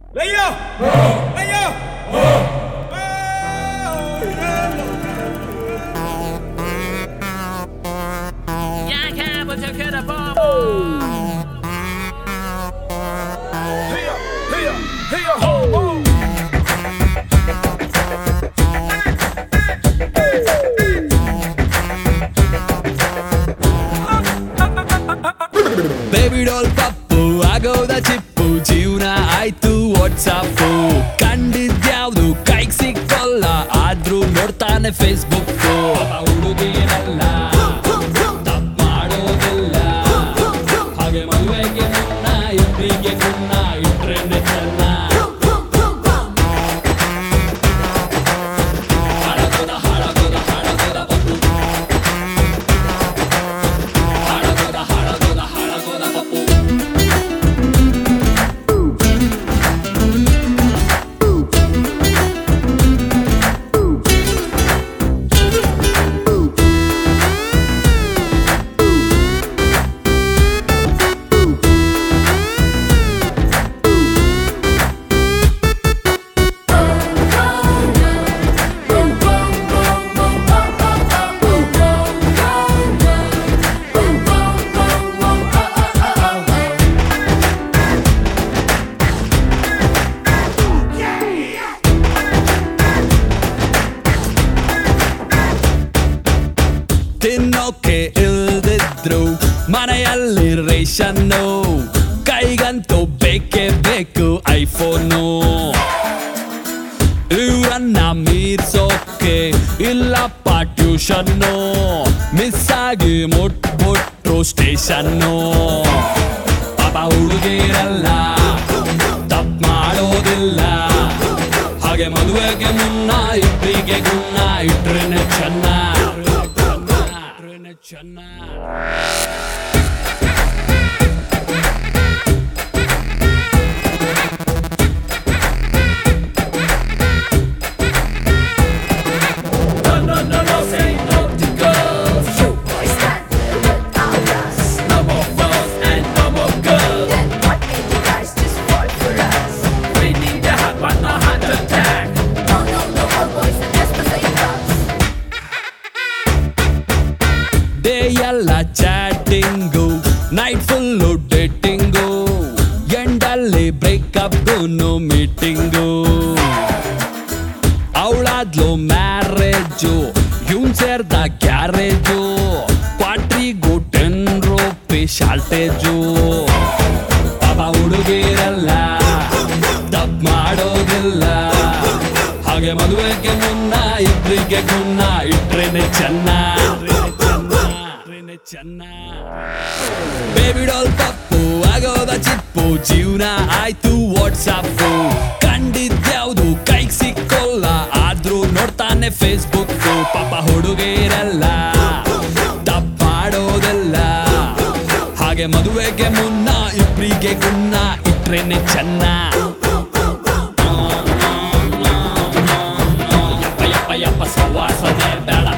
Leia! Leia! Jag kan väl ta kudda på Heia! Heia! Heia! Ho! Ho! Baby doll ಪಪ್ಪು ಆಗೋದ ಚಿಪ್ಪು ಜೀವನ ಆಯ್ತು ವಾಟ್ಸಪ್ ಕಂಡಿದ್ಯಾವ್ದು ಕೈಗ್ ಸಿಕ್ಕೋಲ್ಲ ಆದ್ರೂ ನೋಡ್ತಾನೆ ಫೇಸ್ಬುಕ್ ಹುಡುಗಿರಲ್ಲ ತಪ್ಪ್ ಮಾಡೋದಿಲ್ಲ ಹಾಗೆ ಮದುವೆಗೆ ಮುನ್ನ ಇಬ್ಬರಿಗೆ ಮುನ್ನ ಇಟ್ರೇನೆ ಚೆನ್ನ ಹಳಗೋದ ಹಳಗೋದ ಹಳಗೋದ ಪಪ್ಪು ಹಳಗೋದ ಹಳಗೋದ ಹಳಗೋದ ಪಪ್ಪು ತಿನ್ನೋಕೆ ಇಲ್ದಿದ್ರು ಮನೆಯಲ್ಲಿ ರೇಷನ್ನು ಕೈಗಂತೂ ಬೇಕೇ ಬೇಕು ಐಫೋನು ಇವರನ್ನ ಮೀರ್ಸೋಕೆ ಇಲ್ಲಪ್ಪ ಟ್ಯೂಷನ್ನು ಮಿಸ್ ಆಗಿ ಮುಟ್ಬಿಟ್ರು ಸ್ಟೇಷನ್ನು ಪಾಪ ಹುಡುಗಿರಲ್ಲ ತಪ್ಪು ಮಾಡೋದಿಲ್ಲ ಹಾಗೆ ಮದುವೆಗೆ ಮುನ್ನ ಇಬ್ಬರಿಗೆ ಗುನ್ನ ಇಟ್ರೇನೆ ಚೆನ್ನ ಇಟ್ರೇನೆ ಚೆನ್ನ No, no, no, no, say no to girls You boys stand there without us. No more phones and no more girls Then what made you guys just fall for us? We need a hot one, a heart attack No, no, no, all boys are just the same us. Day ಎಲ್ಲ chatting night full dating ಎಂಡಲ್ಲಿ ಬ್ರೇಕಪ್ಗೂ meeting ಅವಳಾದ್ಲು marriage ಇವ್ನ್ ಸೇರ್ದ garage ಕ್ವಾಟ್ರಿಗೂ ten rupee shortage ಪಾಪ ಹುಡುಗಿರಲ್ಲ ತಪ್ಪು ಮಾಡೋದಿಲ್ಲ ಹಾಗೆ ಮದುವೆಗೆ ಮುನ್ನ ಇಬ್ಬರಿಗೆ ಗುನ್ನ ಇಟ್ರೇನೆ ಚೆನ್ನ ಚೆನ್ನ ಬೇಬಿ ಡಾಲ್ ಪಪ್ಪು ಆಗೋದ ಚಿಪ್ಪು ಜೀವನ ಆಯ್ತು ವಾಟ್ಸಪ್ ಕಂಡಿದ್ಯಾವ್ದು ಕೈಗ್ ಸಿಕ್ಕೋಲ್ಲ ಆದ್ರೂ ನೋಡ್ತಾನೆ ಫೇಸ್ಬುಕ್ ಪಾಪ ಹುಡುಗಿರಲ್ಲ ತಪ್ಪು ಮಾಡೋದಿಲ್ಲ ಹಾಗೆ ಮದುವೆಗೆ ಮುನ್ನ ಇಬ್ರಿಗೆ ಗುನ್ನ ಇಟ್ರೇನೆ ಚೆನ್ನ ಯಪ್ಪ ಯಪ್ಪ ಯಪ್ಪ ಸವಾಸನೆ ಬೇಡ